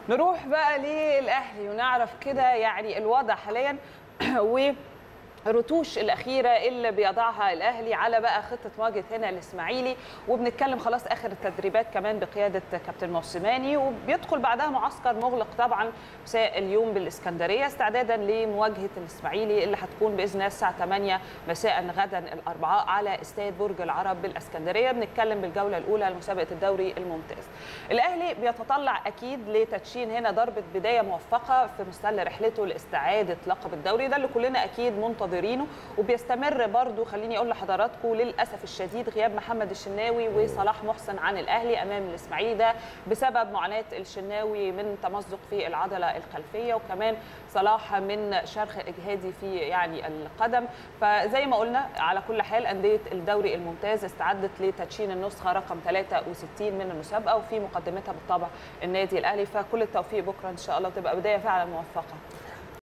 نروح بقى للاهلي ونعرف كده يعني الوضع حاليا و الرتوش الاخيره اللي بيضعها الاهلي على بقى خطه مواجهه هنا الاسماعيلي وبنتكلم خلاص اخر التدريبات كمان بقياده كابتن موسيماني وبيدخل بعدها معسكر مغلق طبعا مساء اليوم بالاسكندريه استعدادا لمواجهه الاسماعيلي اللي هتكون باذن الله الساعه 8 مساء غدا الاربعاء على استاد برج العرب بالاسكندريه بنتكلم بالجوله الاولى لمسابقه الدوري الممتاز. الاهلي بيتطلع اكيد لتدشين هنا ضربه بدايه موفقه في مستهل رحلته لاستعاده لقب الدوري ده اللي كلنا اكيد منتظرين منتظرينه وبيستمر برضو خليني اقول لحضراتكم للاسف الشديد غياب محمد الشناوي وصلاح محسن عن الاهلي امام الاسماعيلي ده بسبب معاناه الشناوي من تمزق في العضله الخلفيه وكمان صلاح من شرخ اجهادي في يعني القدم فزي ما قلنا على كل حال انديه الدوري الممتاز استعدت لتدشين النسخه رقم 63 من المسابقه وفي مقدمتها بالطبع النادي الاهلي فكل التوفيق بكره ان شاء الله وتبقى بدايه فعلا موفقه